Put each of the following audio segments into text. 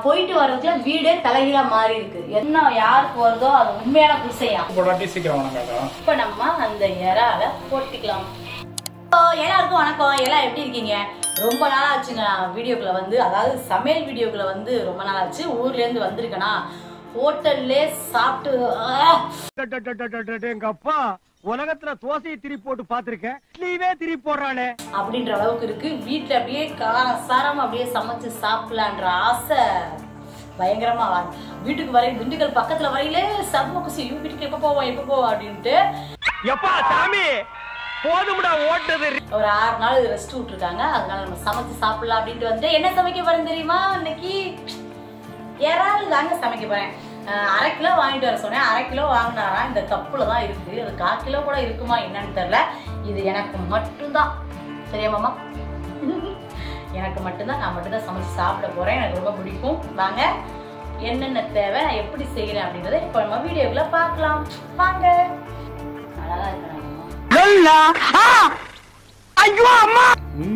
போயிட்டு வர்றதுக்குள்ள வீடே தலைகீழா மாறி இருக்கு என்ன யாருக்கு வருதோ அது உண்மையான குசையா போடாட்டி சீக்கிரம் வணங்காதா இப்ப நம்ம அந்த இறால போட்டுக்கலாம் இப்போ எல்லாருக்கும் வணக்கம் எல்லாம் எப்படி இருக்கீங்க ரொம்ப நாள் ஆச்சுங்க நான் வீடியோக்குள்ள வந்து அதாவது சமையல் வீடியோக்குள்ள வந்து ரொம்ப நாள் ஆச்சு ஊர்ல இருந்து வந்திருக்கேனா ஹோட்டல்லே சாப்பிட்டு ஆ! டடடடடடட, எங்க அப்பா உலகத்துல தோசையை திருப்பி போட்டு பாத்திருக்கேன் இட்லியவே திருப்பி போடுறானே அப்படின்ற அளவுக்கு இருக்கு வீட்டுல அப்படியே காரம் சாரம் அப்படியே சமைச்சு சாப்பிடலான்ற ஆசை பயங்கரமா வா- வீட்டுக்கு வரை திண்டுக்கல் பக்கத்துல வரையிலே செம்ம குசி ஐயோ, வீட்டுக்கு எப்ப போவோம் எப்ப போவோம் அப்படின்ட்டு எப்பா சாமி போதும்டா ஓட்டது ஒரு ஆறு நாள் ரெஸ்ட் விட்டுருக்காங்க அதனால நம்ம சமைச்சு சாப்பிடலாம் அப்படின்ட்டு வந்து என்ன சமைக்க போறேன் தெரியுமா இன்னைக்கு இறால் தாங்க சமைக்க போறேன் அஹ் அரை கிலோ வாங்கிட்டு வர சொன்னேன் அரை கிலோ வாங்கினாரா இந்த கப்புல தான் இருக்கு அது கால் கிலோ கூட இருக்குமா என்னன்னு தெரியல இது எனக்கு மட்டும்தான் சரியா மாமா எனக்கு மட்டும்தான் நான் மட்டும்தான் சமைச்சு சாப்பிட போறேன் எனக்கு ரொம்ப பிடிக்கும் வாங்க என்னென்ன தேவை நான் எப்படி செய்யறேன் அப்படின்றத இப்போ நம்ம வீடியோக்குள்ள பார்க்கலாம் வாங்க நல்லா இருக்கணும் ஐயோ அம்மா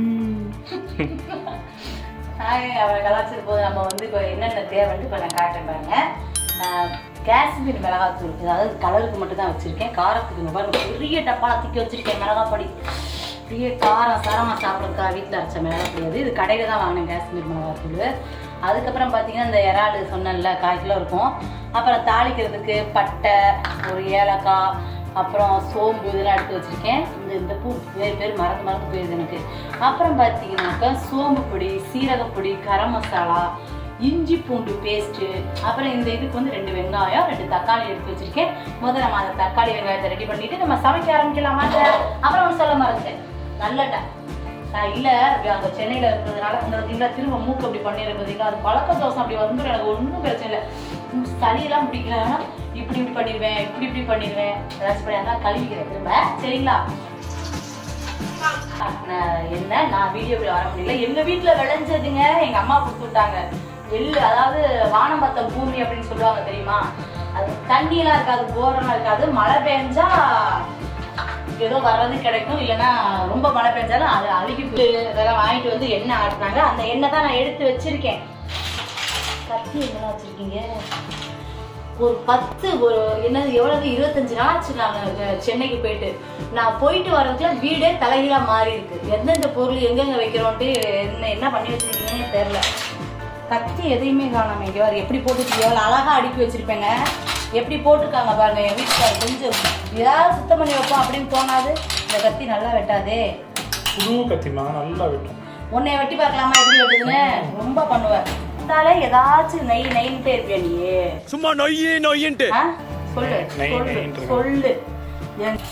ஹாய் அவரை கலாச்சிட்டு போது நம்ம வந்து இப்போ என்னென்ன தேவைன்னு இப்போ நான் காட்டுறேன் பாருங்க ஆஹ் காஷ்மீர் மிளகாத்தூள் இருக்குது அதாவது கலருக்கு மட்டும் தான் வச்சுருக்கேன் காரத்துக்கு இங்க பாருங்க பெரிய டப்பால தூக்கி வச்சுருக்கேன் மிளகாய் பொடி பெரிய காரம் சாரமாக சாப்பிட்றதுக்கா வீட்டில் அரைச்ச மிளகாய் பொடி அது இது கடையில் தான் வாங்கினேன் காஷ்மீர் மிளகாத்தூள் அதுக்கப்புறம் பார்த்தீங்கன்னா இந்த இறால் சொன்னேன்ல கால் கிலோ இருக்கும் அப்புறம் தாளிக்கிறதுக்கு பட்டை ஒரு ஏலக்காய் அப்புறம் சோம்பு இதெல்லாம் எடுத்து வச்சிருக்கேன் இந்த இந்த பூ பேர் பேர் மறந்து மறந்து போயிருது எனக்கு அப்புறம் பார்த்தீங்கன்னாக்கா சோம்பு பொடி சீரகப்பொடி கரம் மசாலா இஞ்சி பூண்டு பேஸ்ட்டு அப்புறம் இந்த இதுக்கு வந்து ரெண்டு வெங்காயம் ரெண்டு தக்காளி எடுத்து வச்சிருக்கேன் முதல்ல நம்ம அந்த தக்காளி வெங்காயத்தை ரெடி பண்ணிட்டு நம்ம சமைக்க ஆரம்பிக்கலாமா அப்புறம் ஒன்று சொல்ல மறந்துட்டேன் நல்ல நான் இல்ல அப்படி அங்க சென்னையில இருக்கிறதுனால அந்த இல்ல திரும்ப மூக்கு அப்படி பண்ணிருக்கிறதுல அது பழக்க தோசம் அப்படி வந்து எனக்கு ஒன்றும் பிரச்சனை இல்லை உம், சளியெல்லாம் பிடிக்கலன்னா இப்படி இப்படி பண்ணிடுவேன் இப்படி இப்படி பண்ணிடுவேன் ஏதாச்சும் பண்ணி அதான் கழுவிக்கிறேன் திரும்ப சரிங்களா நான் என்ன நான் வீடியோக்குள்ள வர முடியல எங்க வீட்டுல விளைஞ்சதுங்க எங்க அம்மா கொடுத்து விட்டாங்க எள்ளு அதாவது வானம்பத்தம் பூமி அப்படின்னு சொல்லுவாங்க தெரியுமா அது தண்ணியெல்லாம் இருக்காது போரெல்லாம் இருக்காது மழை பெஞ்சா ஏதோ வர்றது கிடைக்கும் இல்லைன்னா ரொம்ப மழை பெஞ்சாலும் அது அழுகி போய் இதெல்லாம் வாங்கிட்டு வந்து எண்ணெய் ஆட்டினாங்க அந்த எண்ணெய் தான் நான் எடுத்து வச்சிருக்கேன் கத்தி என்ன வச்சிருக்கீங்க ஒரு பத்து ஒரு என்னது எவ்வளவு இருபத்தஞ்சு நாள் ஆச்சு நான் அங்க சென்னைக்கு போயிட்டு நான் போயிட்டு வர்றதுக்குள்ள வீடே தலைகீழா மாறி இருக்கு எந்தெந்த பொருள் எங்கெங்க வைக்கிறோன்ட்டு என்ன என்ன பண்ணி வச்சிருக்கீங்கன்னு தெரியல கத்தி எதையுமே காணாம இங்க பாரு எப்படி போட்டுருக்கீங்க எவ்வளவு அழகா அடுக்கி வச்சிருப்பேங்க எப்படி போட்டிருக்காங்க பாருங்க என் வீட்டுக்காரர் கொஞ்சம் ஏதாவது சுத்தம் பண்ணி வைப்போம் அப்படின்னு தோணாது இந்த கத்தி நல்லா வெட்டாதே புது கத்திமா நல்லா வெட்டும் உன்னை வெட்டி பார்க்கலாமா எப்படி வெட்டுதுன்னு ரொம்ப பண்ணுவேன் இருந்தாலே ஏதாச்சும் நெய் நெய்ன்ட்டே இருப்பியா நீ சும்மா நொய்யி நொய்யின்ட்டு ஆ? சொல்லு நெய் சொல்லு நெய்ன்ட்டு சொல்லு என்-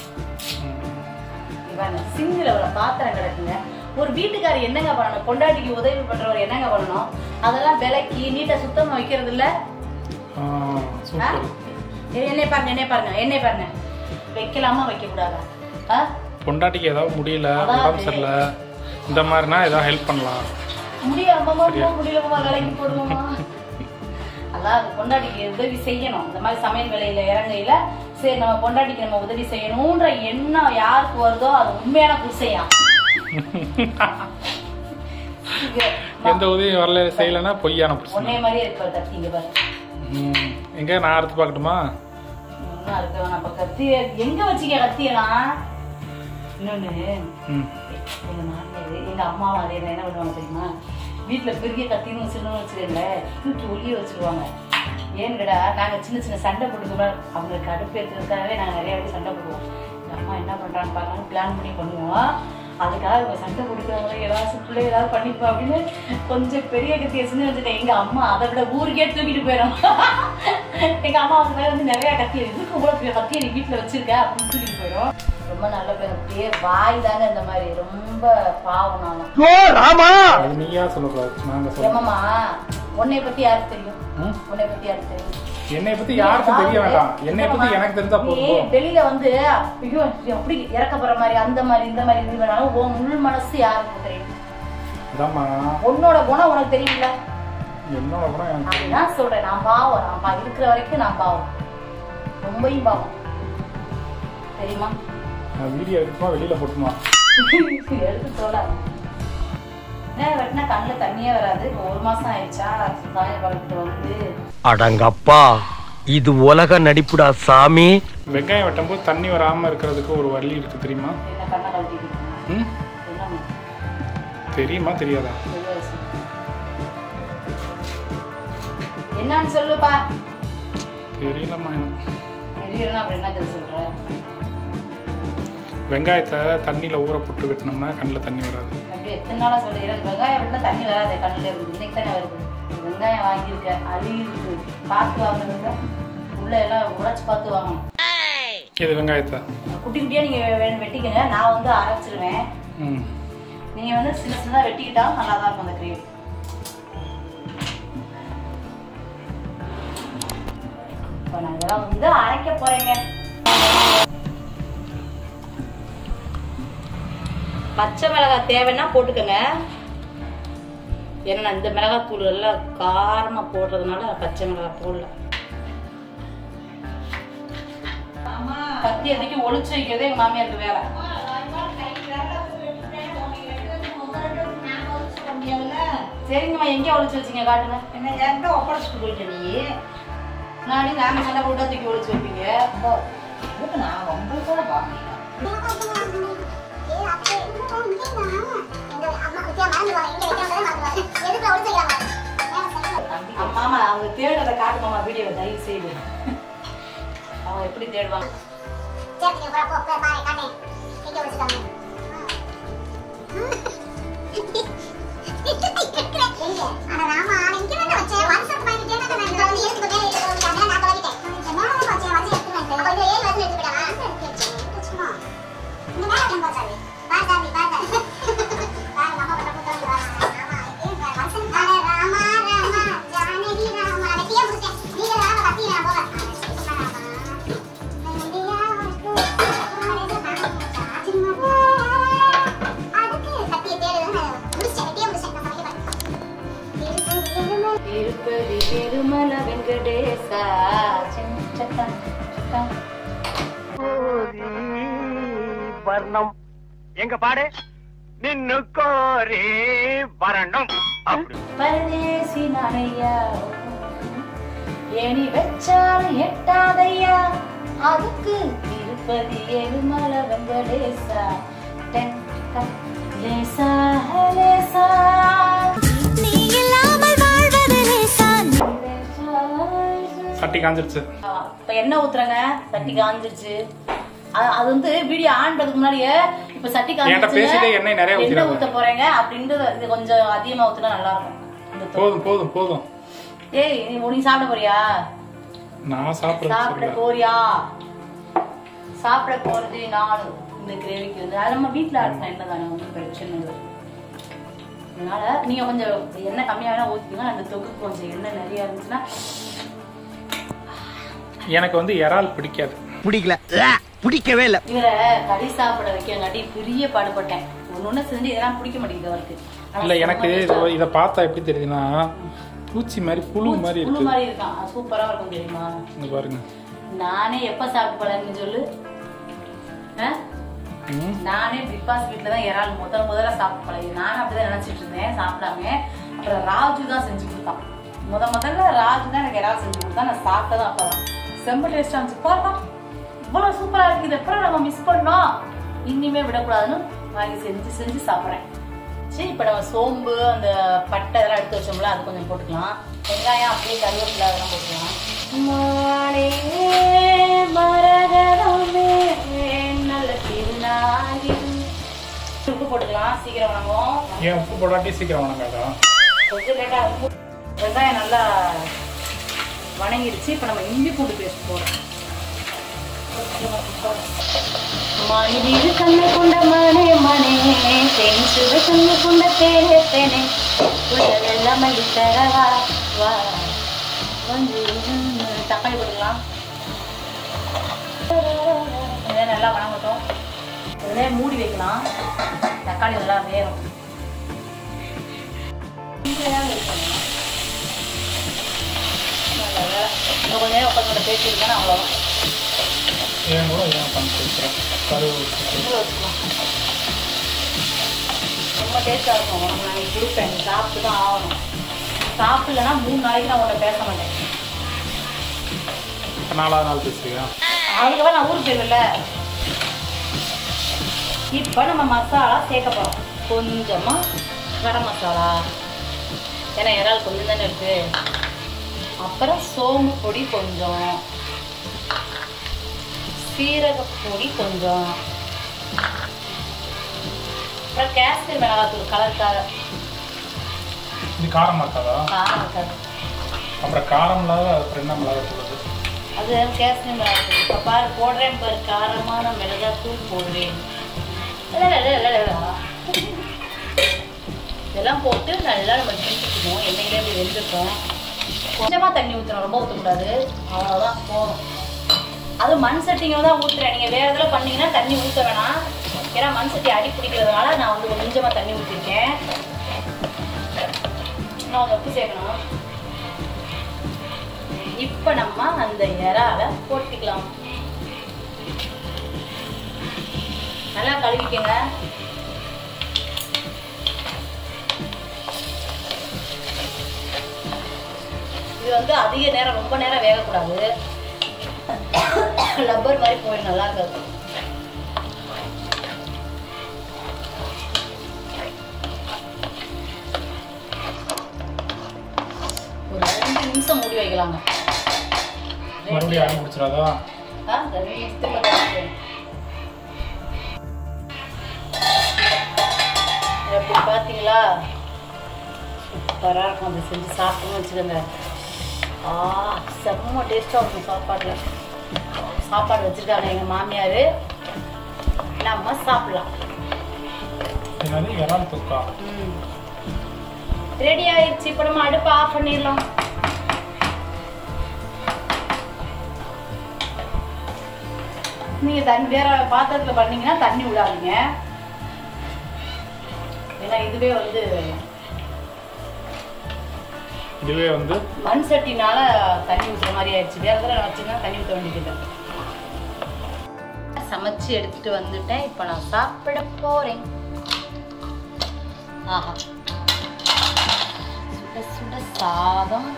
இவன் சிங்கில ஒரு பாத்திரம் கிடக்குங்க ஒரு வீட்டுக்காரர் என்னங்க பண்ணணும் பொண்டாட்டிக்கு உதவி பண்றவர் என்னங்க பண்ணணும் அதெல்லாம் விலக்கி நீட்டா சுத்தமா வைக்கிறது இல்ல ஆ, ஆ? சூப்பர் ஏ, என்னை பாருங்க என்னை பாருங்க என்னை பாருங்க வைக்கலாமா வைக்க கூடாதா ஆ? பொண்டாட்டிக்கு ஏதாவது முடியல அதான் உடம்பு சரியில்லை இந்த மாதிரினா ஏதாவது ஹெல்ப் பண்ணலாம் முடியாமமா போக முடியலமா வேலைக்கு போடுவோமா அதாவது பொண்டாட்டிக்கு உதவி செய்யணும் இந்த மாதிரி சமையல் வேலையில இறங்கையில சரி நம்ம பொண்டாட்டிக்கு நம்ம உதவி செய்யணும்ன்ற எண்ணம் யாருக்கு வருதோ அது உண்மையான குசையா எந்த உதவியும் வரல செய்யலைன்னா பொய்யான ஒன்னே பிரச்சனை மாதிரியே இருப்பாரு கத்தி இங்க பாரு ம். எங்க நான் அடுத்து பார்க்கட்டுமா இன்னும் இருக்கு நம்ம கத்தி எங்க வச்சுக்க கத்தியெல்லாம் இன்னொன்னு ம் எங்க மாமியார் எங்க அம்மாவும் அதே தான் என்ன பண்ணுவாங்க தெரியுமா வீட்டுல பெரிய கத்தின்னு வச்சிருந்தோம்னு வச்சுக்கல தூக்கி ஒளிய வச்சிருவாங்க ஏன்னுடா நாங்க சின்ன சின்ன சண்டை போட்டுக்கோம் அவங்களுக்கு அடுப்பு ஏற்றுறதுக்காகவே நாங்க நிறைய வாட்டி சண்டை போடுவோம் எங்க அம்மா என்ன பண்றான்னு பார்க்கலாம்னு பிளான் பண்ணி பண்ணுவோம் அதுக்காக இவங்க சண்டை போட்டுக்கிறவங்க ஏதாவது பிள்ளை ஏதாவது பண்ணிப்பா அப்படின்னு கொஞ்சம் பெரிய கத்தியை சின்ன வச்சுட்டேன் எங்க அம்மா அதை விட ஊருக்கே தூக்கிட்டு போயிடும் எங்க அம்மா அவங்க மேல வந்து நிறைய கத்தி இதுக்கு இவ்வளவு பெரிய கத்தியை நீ வீட்டுல வச்சிருக்க அப்படின்னு தூக்கிட்டு போயிடும் ரொம்ப நல்ல பேர் அப்படியே வாய் தாங்க இந்த மாதிரி ரொம்ப பாவம் நானும் ஓ ராமா அது நீயா சொல்லக்கூடாது நாங்க சொல்ல ஏமாமா உன்னை பத்தி யாருக்கு தெரியும் ம்? உன்னை பத்தி யாருக்கு தெரியும் என்னை பத்தி யாருக்கும் தெரிய வேண்டாம் என்னை பத்தி எனக்கு தெரிஞ்சா நீ போதும் வெளியில வந்து ஐயோ அப்படி இறக்க போற மாதிரி அந்த மாதிரி இந்த மாதிரி இது வேணாலும் உன் உள் மனசு யாருக்கு தெரியும் அதாம்மா உன்னோட குணம் உனக்கு தெரியும்ல என்னோட கூட எனக்கு அதுதான் சொல்றேன் நான் பாவம் நான் பா- இருக்கிற வரைக்கும் நான் பாவம் ரொம்பயும் பாவம் தெரியுமா நான் வீடியோ எடுக்குமா வெளியில போட்டுமா எடுத்து சொல்ல வெங்காயம் வெட்டினா கண்ணில் தண்ணியே வராது இப்போ ஒரு மாசம் ஆயிடுச்சா காலேஜ் பழக்கிட்டு வந்து அடங்கப்பா இது உலக நடிப்புடா சாமி வெங்காயம் வெட்டும்போது தண்ணி வராமல் இருக்கிறதுக்கு ஒரு வழி இருக்குது தெரியுமா என்ன கண்ணை கழட்டிட்டு ம் என்ன தெரியுமா தெரியாதா என்னன்னு சொல்லுப்பா தெரியலம்மா எனக்கு. தெரியலன்னா அப்படி என்ன கதை சொல்ற வெங்காயத்தை தண்ணியில் ஊற போட்டு வெட்டினோம்னா கண்ணில் தண்ணி வராது அப்படி எத்தனை நாளா சொல்லி எனக்கு வெங்காயம் வெட்டினா தண்ணி வராது கண்ணில் இருந்து இன்னைக்கு தானே வருது வெங்காயம் வாங்கியிருக்கேன் அழுகி இருக்கு பார்த்து வாங்குறதுங்க உள்ள எல்லாம் உடைச்சு பார்த்து வாங்கணும் இது வெங்காயத்தை குட்டி குட்டியா நீங்க வெ- வெட்டிக்கங்க நான் வந்து அரைச்சிருவேன் ம் நீங்க வந்து சின்ன சின்னதா வெட்டிக்கிட்டா நல்லா தான் இருக்கும் அந்த கிரேவி இப்போ நான் இதெல்லாம் வந்து அரைக்க போறேங்க பச்சை மிளகாய் தேவைன்னா போட்டுக்கோங்க ஏன்னா இந்த மிளகாய் தூள் எல்லாம் காரமா போடுறதுனால பச்சை மிளகாய் போடல கத்தி அன்னைக்கு ஒளிச்சு வைக்கிறதே எங்க மாமியாருக்கு வேலை சரிங்கம்மா எங்கே ஒளிச்சு வச்சீங்க காட்டுங்க என்ன என்கிட்ட ஒப்படைச்சிட்டு போயிட்ட நீ முன்னாடி நாங்க சண்டை போட்டா தூக்கி ஒளிச்சு வைப்பீங்க இதுக்கு நான் ரொம்ப கூட பார்க்கல மாமா அவங்க தேடுறத காட்டு மாமா வீடியோ தயவு செய்து அவங்க எப்படி தேடுவாங்க திருப்பதி பெருமல வெங்கடேசா சின்ன சட்டா, சட்டா. வர்ணம் எங்க பாடு நின்னு கோரி வரணும் அப்படி பரதேசி நானையா ஏணி வச்சாலும் எட்டாதையா அதுக்கு திருப்பதி எருமல வெங்கடேசா டென், டென், லேசா லேசா சட்டி காஞ்சிருச்சு ஆ, இப்ப எண்ணெய் ஊத்துறேங்க சட்டி காஞ்சிருச்சு அது அது வந்து வீடியோ ஆன் பண்றதுக்கு முன்னாடியே இப்ப சட்டி என்கிட்ட பேசிட்டே எண்ணெய் நிறைய எண்ணெய் ஊத்திடாத. ஊத்த போறேங்க அப்படின்ட்டு இது கொஞ்சம் அதிகமா ஊத்துனா நல்லா இருக்கும் இந்த தொ- போதும் போதும் போதும் ஏய் நீ நீ சாப்பிட போறியா நான் சாப்பிட்றது சாப்பிட சொல்ல போறியா சாப்பிட போறது நானும் இந்த கிரேவிக்கு வந்து அது நம்ம வீட்டுல ஆட்டின எண்ணெய் தானே ஒன்றும் பிரச்சனை இல்லை அதனால நீங்க கொஞ்சம் எண்ணெய் கம்மியா வேணா ஊத்திக்கோங்க அந்த தொகுப்பு கொஞ்சம் எண்ணெய் நிறைய இருந்துச்சுன்னா எனக்கு வந்து இறால் பிடிக்காது பிடிக்கல பிடிக்கவே இல்ல இவரை கறி சாப்பிட வைக்கங்காட்டி பெரிய பாடுபட்டேன் ஒண்ணு ஒண்ணு செஞ்சு இதெல்லாம் பிடிக்க மாட்டேங்குது அவருக்கு ஆனா இல்ல எனக்கு சும்மா இது- இதை பார்த்தா எப்படி தெரியுதுன்னா பூச்சி மாதிரி புழு மாதிரி புழு இருக்கு மாதிரி இருக்கான் அது சூப்பரா இருக்கும் தெரியுமா இங்க பாருங்க நானே எப்ப சாப்பிட்டு பழகுன்னு சொல்லு ஆ? ம். நானே பிக் பாஸ் வீட்ல தான் இறால் முதல் முதல்ல சாப்பிட்டு பழகி நானும் அப்படிதான் நினைச்சிட்டு இருந்தேன் சாப்பிடாம அப்புறம் ராஜு தான் செஞ்சு கொடுத்தான் முத முதல்ல ராஜு தான் எனக்கு இறால் செஞ்சு கொடுத்தா நான் சாப்பிட்டதான் அப்பதான் செம்ம டேஸ்டா இருந்துச்சு பாருப்பா இவ்வளவு சூப்பரா இருக்கு இது எப்பறம் நம்ம மிஸ் பண்ணோம் இனிமே விடக்கூடாதுன்னு வாங்கி செஞ்சு செஞ்சு சாப்பிட்றேன் சரி இப்போ நம்ம சோம்பு அந்த பட்டை இதெல்லாம் எடுத்து வச்சோம்ல அது கொஞ்சம் போட்டுக்கலாம் வெங்காயம் அப்படியே கருவேப்பிலை அதெல்லாம் போட்டுக்கலாம் மாலே மரகதமே நல்ல திருநாளில் உப்பு போட்டுக்கலாம் சீக்கிரம் வணங்கும் ஏன் உப்பு போடாட்டி சீக்கிரம் வணங்காதா கொஞ்சம் லேட்டா உப்பு வெங்காயம் நல்லா வணங்கிடுச்சு இப்போ நம்ம இஞ்சி பூண்டு பேஸ்ட் போடுறோம் மனிதீரு கண்ணை கொண்ட மனே மனே தேன் சுவை கண்ணை கொண்ட தேனே தேனே உடலெல்லாம் மல்லி தரவா வா வந்து தக்காளி போட்டுக்கலாம் கொஞ்சம் நல்லா வணங்கட்டும் உடனே மூடி வைக்கலாம் தக்காளி நல்லா வேகும் ஈஸியாக வைக்கணும் நல்ல வேலை. இன்னும் கொஞ்ச நேரம் உட்காந்து பேசியிருக்கேன் அவ்வளோதான் ஏன் கூட ஏன் பண்ணி கொடுக்குறேன் கருவு இதில் வச்சுக்கலாம் ரொம்ப செம்ம டேஸ்ட்டாக இருக்கும் உனக்கு நான் இன்னைக்கு கொடுப்பேன் நீ சாப்பிட்டு தான் ஆகணும் சாப்பிடலன்னா மூணு நாளைக்கு நான் உன்னை பேச மாட்டேன் இப்போ நாலாவது நாள் பேசுறியா அதுக்கப்புறம் நான் ஊருக்கு போயிருவேன்ல இப்போ நம்ம மசாலா சேர்க்க போகிறோம் கொஞ்சமாக கரம் மசாலா ஏன்னா இறால் கொஞ்சம் தானே இருக்கு அப்புறம் சோம்பு பொடி கொஞ்சம் சீரக பொடி கொஞ்சம் அப்புறம் காஷ்மீர் மிளகாத்தூள் கலருக்காக இது காரமா இருக்காதா காரம் இருக்காது அப்புறம் காரம் இல்லாத அப்புறம் என்ன மிளகா சொல்லுது அது காஷ்மீர் மிளகாத்தூள் இப்போ பாரு போடுறேன் பாரு காரமான மிளகாத்தூள் போடுறேன் இல்ல, இல்ல, இல்ல, இல்ல, இல்ல. இதெல்லாம் போட்டு நல்லா நம்ம கிண்டிக்கணும் எண்ணெயிலே இப்படி வெந்துட்டோம் கொஞ்சமாக தண்ணி ஊற்றணும் ரொம்ப ஊற்றக்கூடாது அவ்வளோதான் போதும் அது மண் சட்டிங்க தான் ஊற்றுறேன் நீங்கள் வேறு இதில் பண்ணீங்கன்னா தண்ணி ஊற்ற வேணாம் ஏன்னா மண் சட்டி அடி பிடிக்கிறதுனால நான் வந்து கொஞ்சமாக தண்ணி ஊற்றிருக்கேன் நான் கொஞ்சம் உப்பு சேர்க்கணும் இப்போ நம்ம அந்த இறால போட்டுக்கலாம் நல்லா கழுவிக்கங்க இது வந்து அதிக நேரம் ரொம்ப நேரம் வேகக்கூடாது லப்பர் மாதிரி போய் நல்லா இருக்காது ஒரு ரெண்டு நிமிஷம் மூடி வைக்கலாங்க மறுபடியும் அடி பிடிச்சிடாதா ஆ, ரெண்டு நிமிஷத்துக்கு பாருங்க. எப்படி பார்த்தீங்களா சூப்பராக இருக்கும் அதை செஞ்சு சாப்பிட்டோம்னு வச்சுக்கோங்க ஆ செம்ம டேஸ்ட்டாக இருக்கும் சாப்பாட்டில் சாப்பாடு வச்சுருக்காங்க எங்கள் மாமியார் நம்ம சாப்பிடலாம் என்னது இறால் தொக்கா ம் ரெடி ஆயிடுச்சு இப்போ நம்ம அடுப்பை ஆஃப் பண்ணிடலாம் நீங்கள் தண்ணி வேற பாத்திரத்தில் பண்ணீங்கன்னா தண்ணி விடாதீங்க ஏன்னா இதுவே வந்து இதுவே வந்து மண் சட்டினால தண்ணி ஊற்றுற மாதிரி ஆயிடுச்சு வேற இதில் வச்சுன்னா தண்ணி ஊற்ற வேண்டியது சமைச்சு எடுத்துட்டு வந்துட்டேன் இப்போ நான் சாப்பிட போறேன் ஆஹா சுட சுட சாதம்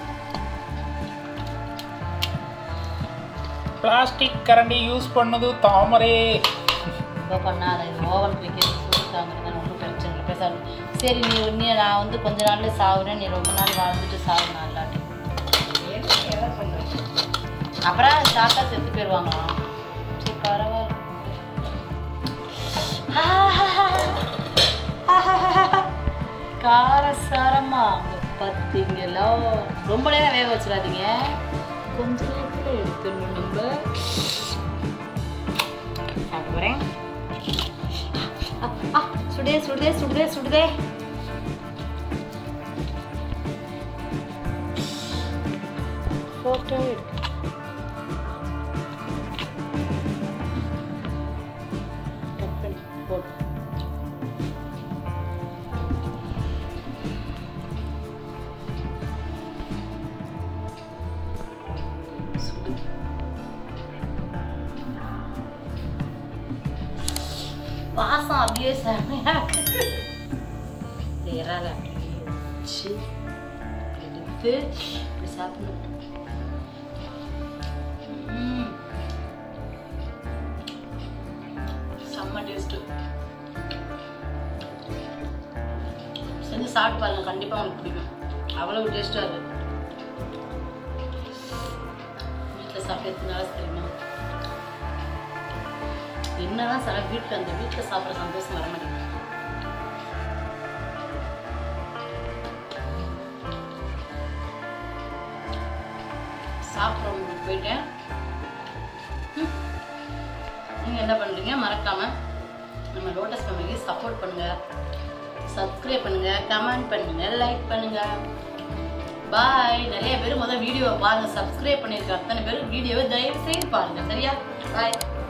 பிளாஸ்டிக் கரண்டி யூஸ் பண்ணது தாமரே இப்போ பண்ணாத இது ஓவன் வைக்கிறது கொடுத்தாங்க ஒன்றும் பிரச்சனை இல்லை பேசாது சரி நீ நீ நான் வந்து கொஞ்ச நாள்ல சாகுறேன் நீ ரொம்ப நாள் வாழ்ந்துட்டு சாகு நல்லாட்டு அப்புறம் சாப்பிட்டா செத்து போயிடுவாங்களாம் சரி பரவாயில்ல காரசாரமா பார்த்தீங்களா ரொம்ப நேரம் வேக வச்சிடாதீங்க கொஞ்ச நேரத்தில் எடுத்துடணும் நம்ம சாப்பிட்றேன் சுடுதே சுடுதே சுடுதே சுடுதே ஃபோட்டோ எடுக்க கட் பண்ணி போட்டு சுடு. வாசம் அப்படியே செமையா இருக்கு இந்த இறால அப்படியே வச்சு எடுத்து இப்படி சாப்பிடணும் ம். செம்ம டேஸ்ட்டு செஞ்சு சாப்பிட்டு பாருங்க கண்டிப்பாக உங்களுக்கு பிடிக்கும் அவ்வளவு டேஸ்ட்டாக இருக்கு வீட்டில் சாப்பிட்டு எத்தனை நாள் தெரியுமா என்னதான் சில வீட்டில் அந்த வீட்டில் சாப்பிட்ற சந்தோஷம் வர மாட்டேங்குது சாப்பிட்றவங்க போயிட்டேன் ம். நீங்க என்ன பண்றீங்க மறக்காம நம்ம லோட்டஸ் ஃபேமிலிக்கு சப்போர்ட் பண்ணுங்க சப்ஸ்கிரைப் பண்ணுங்க கமெண்ட் பண்ணுங்க லைக் பண்ணுங்க பாய் நிறைய பேர் முதல் வீடியோவை பாருங்க சப்ஸ்கிரைப் பண்ணியிருக்க அத்தனை பேர் வீடியோவை தயவு செய்து பாருங்க சரியா பாய்